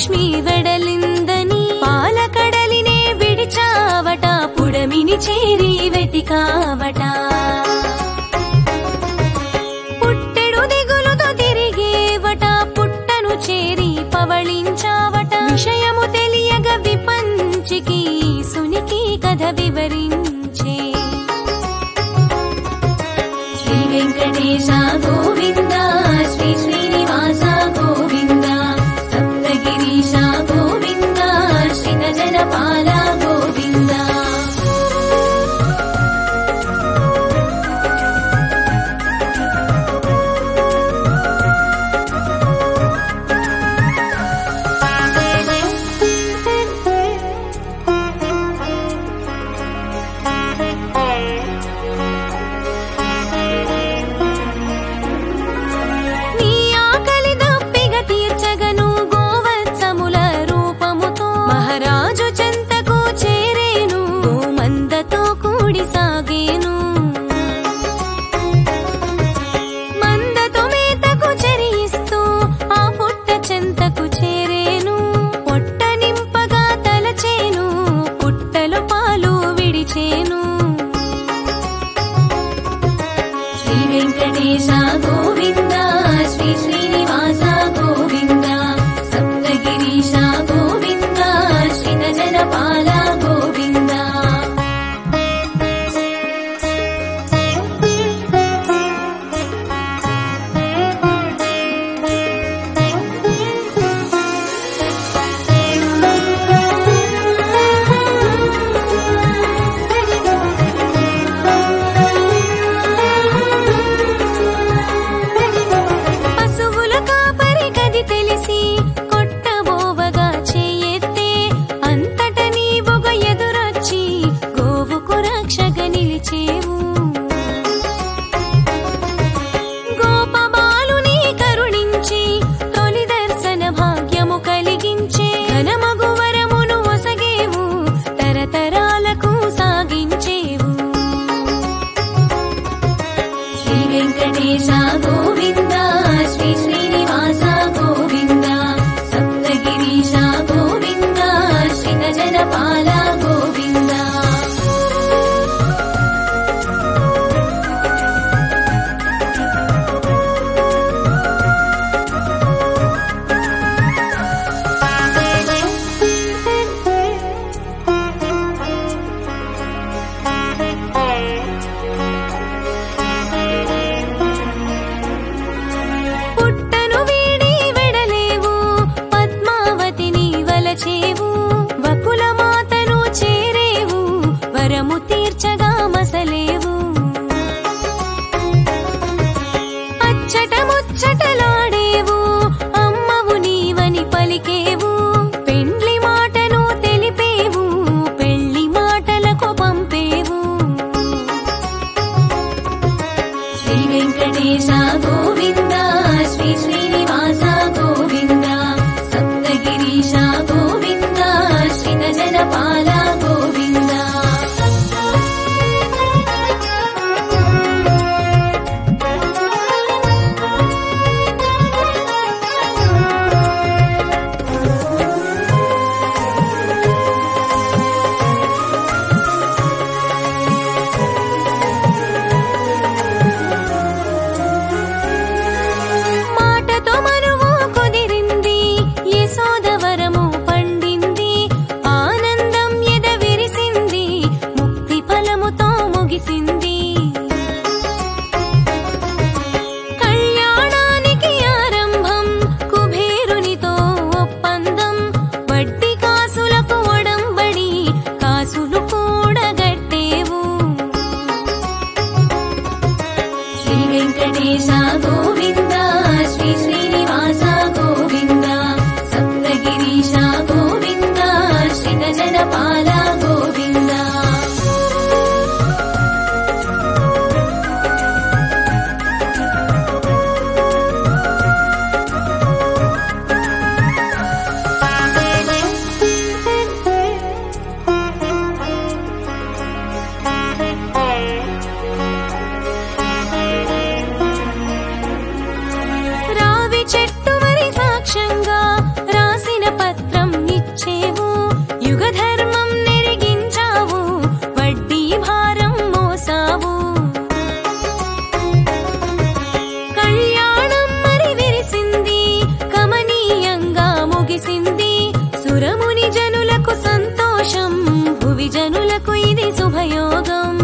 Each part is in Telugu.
లక్ష్మి వెడలిందని పాలకడలినే విడిచావట పుడమిని చేరి వెతికావట పుట్టెడు దిగులుతో తిరిగేవట పుట్టను చేరి పవళించావట విషయము తెలియగ విపంచికి సునికి కథ వివరించే శ్రీ వెంకటేశ గోవింద శ్రీ శ్రీనివాస గోవింద సప్తగిరీశ గోవింద శ్రీత జనపాల గోవింద నీ ఆకలి దప్పిగ తీర్చగను గోవత్సముల రూపముతో మహారాజు చెంతకు చేరేను గోమందతో కూడి సాగేను మందతో మేతకు చరియిస్తూ ఆ పుట్ట చెంతకు చేరేను పొట్ట నింపగా తలచేను పుట్టలో పాలు విడిచేను శ్రీ వెంకటేశ గోవింద శ్రీ శ్రీనివాస గోవింద సప్తగిరీశ గోవింద శ్రీత జనపాల గోవింద భువి జనులకు ఇది శుభయోగం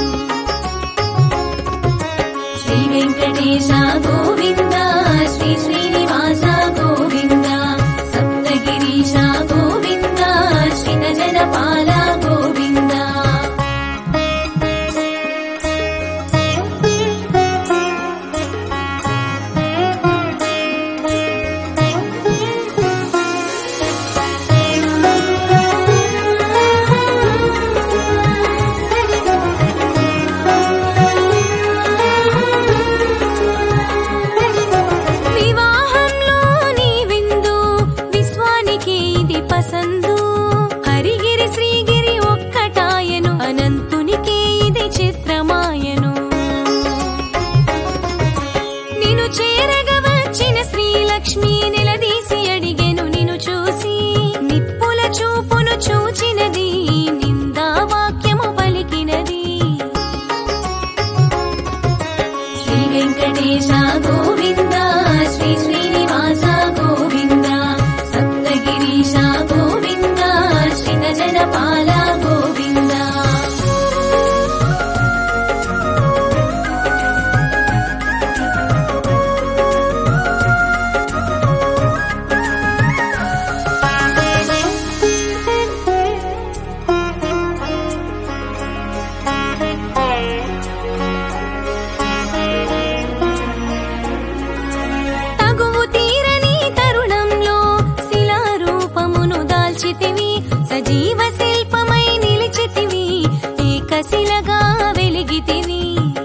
శ్రీ వెంకటేశ గోవింద శ్రీ శ్రీనివాస గోవింద సప్తగిరీశ గోవింద శ్రీత జనపాల గోవింద వివాహంలో నీ విందు విశ్వానికి ఇది పసందు హరిగిరి శ్రీగిరి ఒక్కటాయను అనంతునికి ఇది చిత్రమాయను నిన్ను చేరగా వచ్చిన శ్రీలక్ష్మి నిలదీసి అడిగెను నిన్ను చూసి నిప్పుల చూపును చూచినది నిందా వాక్యము పలికినది శ్రీ వెంకటేశ గోవింద శ్రీ శ్రీనివాస గోవింద సప్తగిరీశ గోవింద శ్రీత జనపాల గోవింద తగువు తీరని తరుణంలో శిలారూపమును దాల్చితివి సజీవ శిల్పమై నిలిచితివి ఏకశిలగా వెలిగితివి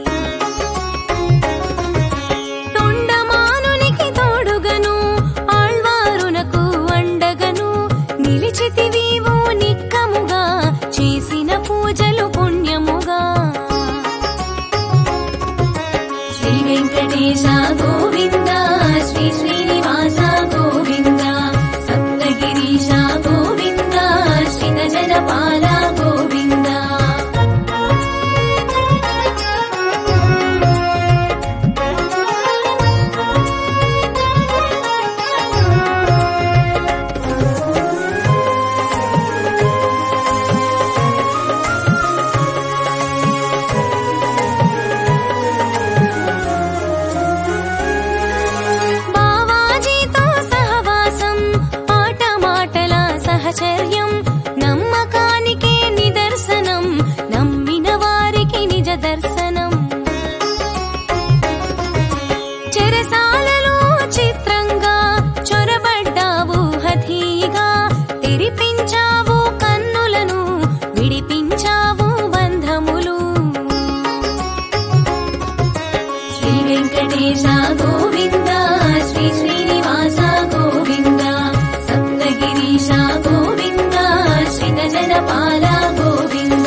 తొండమానునికి తోడుగను ఆళ్వారునకు అండగను నిలిచితివి ఓ నిక్కముగా చేసిన పూజలు పుణ్యముగా శ్రీ వెంకటేశ గోవింద శ్రీ శ్రీనివాస గోవింద సప్తగిరీశ గోవింద శ్రీత జనపాల గోవింద బావాజీతో సహవాసం ఆట మాటల సహచర్యం నమ్మకానికే నిదర్శనం నమ్మిన వారికి నిజ దర్శనం చెరసాలలో చిత్రంగా చొరబడ్డావు హఠీగా తెరిపించావు కన్నులను విడిపించావు బంధములు శ్రీ వెంకటేశ గోవింద శ్రీ శ్రీనివాస గోవింద సప్తగిరీశ గోవింద శ్రీత జనపాల గోవింద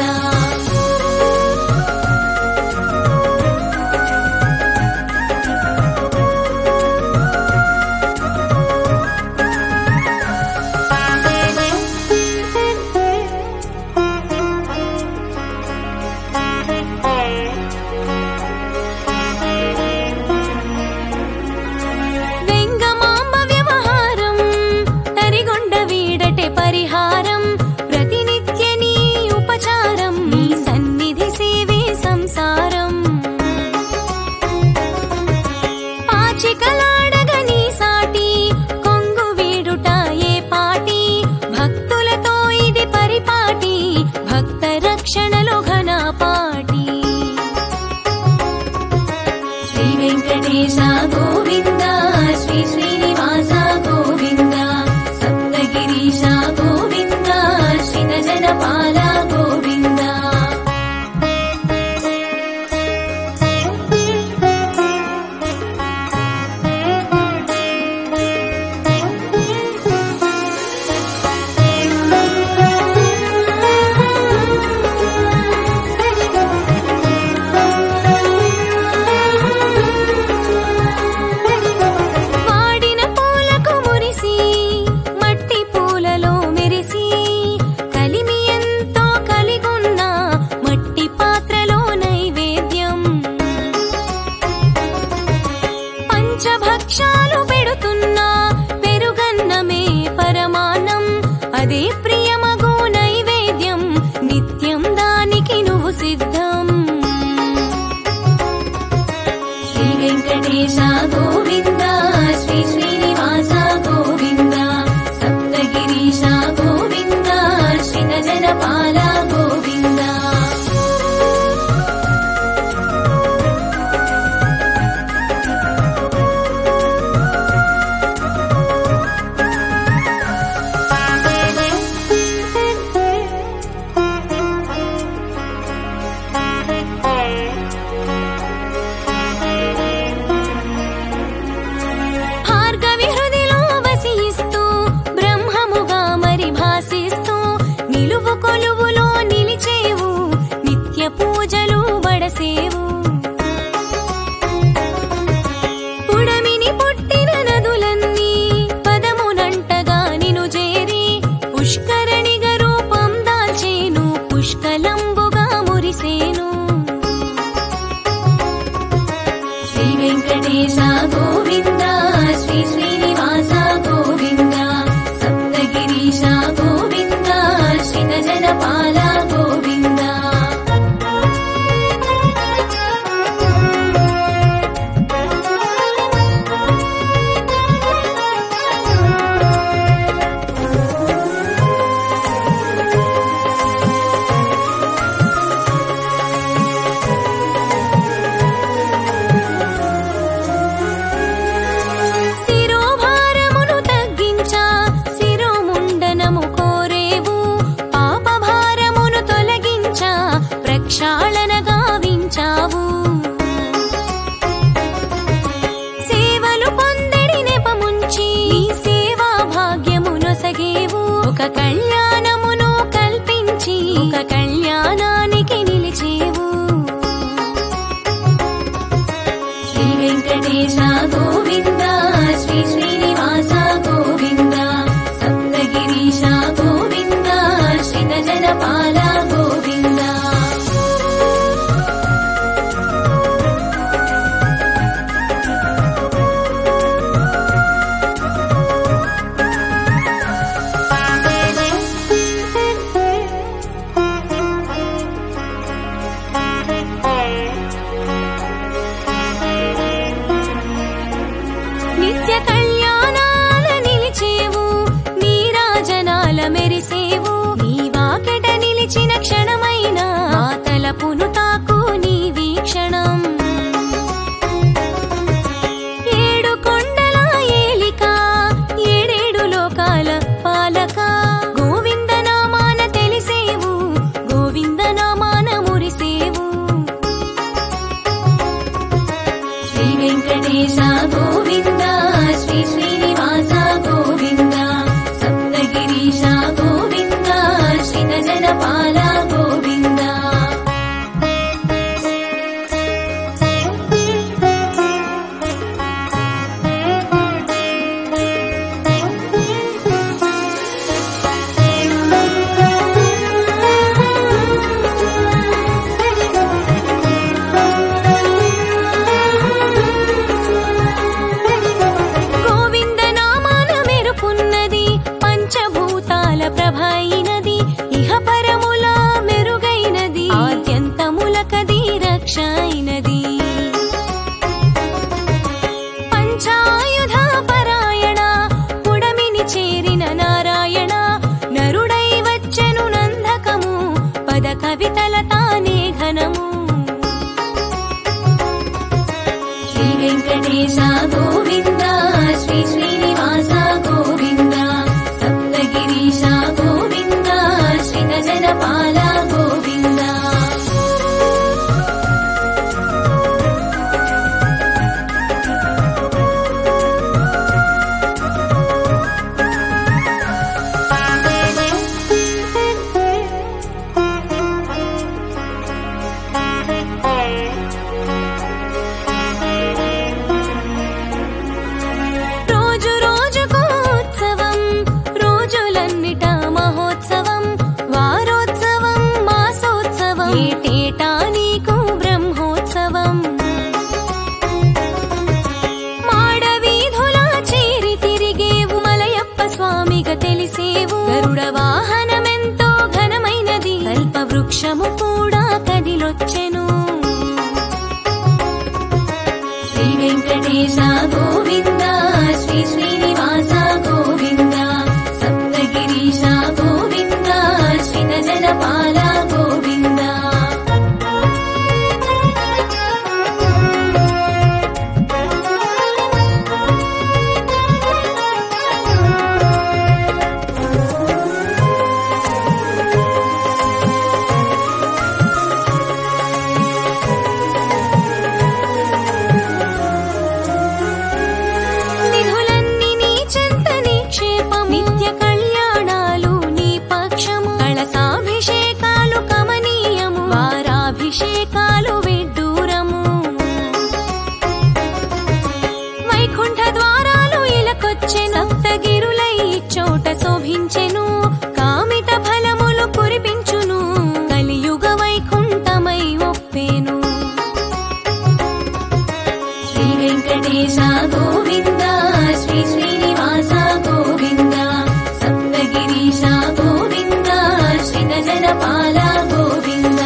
నిలిచిన క్షణమైన మా తలపును తాకు నీ వీక్షణం ఏడు కొండల ఏలిక ఏడేడు లోకాల పాలక గోవింద నామాన తెలిసేవు గోవింద నామాన మురిసేవు శ్రీ వెంకటేశ గోవింద శ్రీ శ్రీనివాస గోవింద సప్తగిరీశ గోవింద శ్రీత జనపాల గోవింద గోవింద నామాన మెరుపున్నది పంచభూతాల ప్రభైనది ఇహ పరముల మెరుగైనది ఆద్యంతములకది రక్ష అయినది పంచాయుధ పరాయణ పుడమిని చేరిన నారాయణ నరుడై వచ్చెను నందకము పద కవితల తానే ఘనము శ్రీ వెంకటేశ గోవింద శ్రీ శ్రీనివాస గోవింద సప్తగిరీశ గోవింద శ్రీత జనపాల గోవింద రోజు రోజుకు ఉత్సవం రోజులన్నిట మహోత్సవం వారోత్సవం మాసోత్సవం ఏటేటా నీకు బ్రహ్మోత్సవం మాడ వీధుల చేరి తిరిగేవు మలయప్ప స్వామిగా తెలిసేవు గరుడ వాహనమెంతో ఘనమైనది కల్ప వృక్షము కూడా కదిలొచ్చెను శ్రీ వెంకటేశ గోవింద శ్రీ శ్రీనివాస గోవింద సప్తగిరీశ గోవింద శ్రీత జనపాల గోవింద నిధులన్నీ నీ చెంత నిక్షేపం నిత్య కళ్యాణాలు నీ పక్షము కళసాభిషేకాలు కమనీయము వారాభిషేకాలు విడ్డూరము వైకుంఠ ద్వారాలు ఇలకొచ్చె సప్తగిరులై చోట శోభించెను కామిత ఫలములు కురిపించును కలియుగ వైకుంఠమై ఒప్పేను శ్రీ వెంకటేశ గోవింద శ్రీ శ్రీనివాస గోవింద సప్తగిరీశ గోవింద శ్రీత జనపాల గోవింద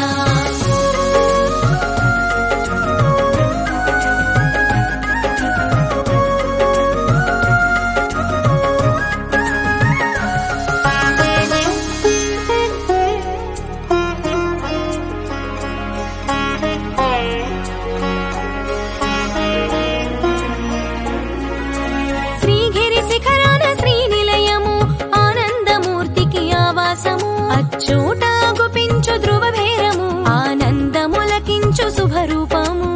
శ్రీగిరి శిఖరాన శ్రీ నిలయము ఆనందమూర్తికి ఆవాసము అచ్చోట గుపించు ధ్రువ భేరము ఆనందములకించు శుభరూపము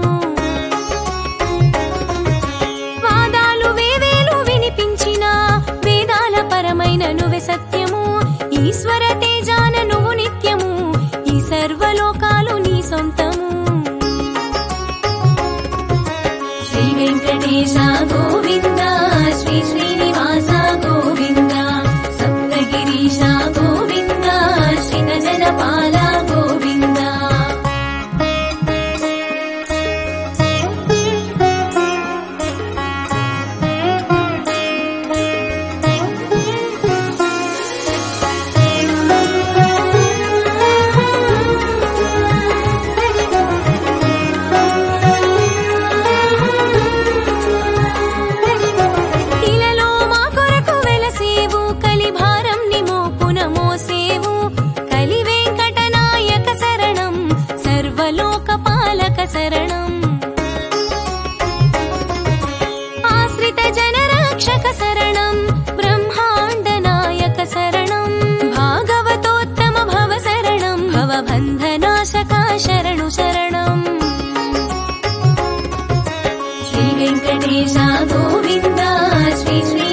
వాదాలు వేవేలు వినిపించిన వేదాల పరమైన నువ్వే సత్యము ఈశ్వర తేజాన నువ్వు నిత్యము ఈ సర్వలోకాలు నీ సొంతము శ్రీ వెంకటేశ గోవింద శ్రీ శ్రీనివాస గోవింద సప్తగిరీశ గోవింద శ్రీత జనపాల గోవింద గోవింద శ్రీ శ్రీ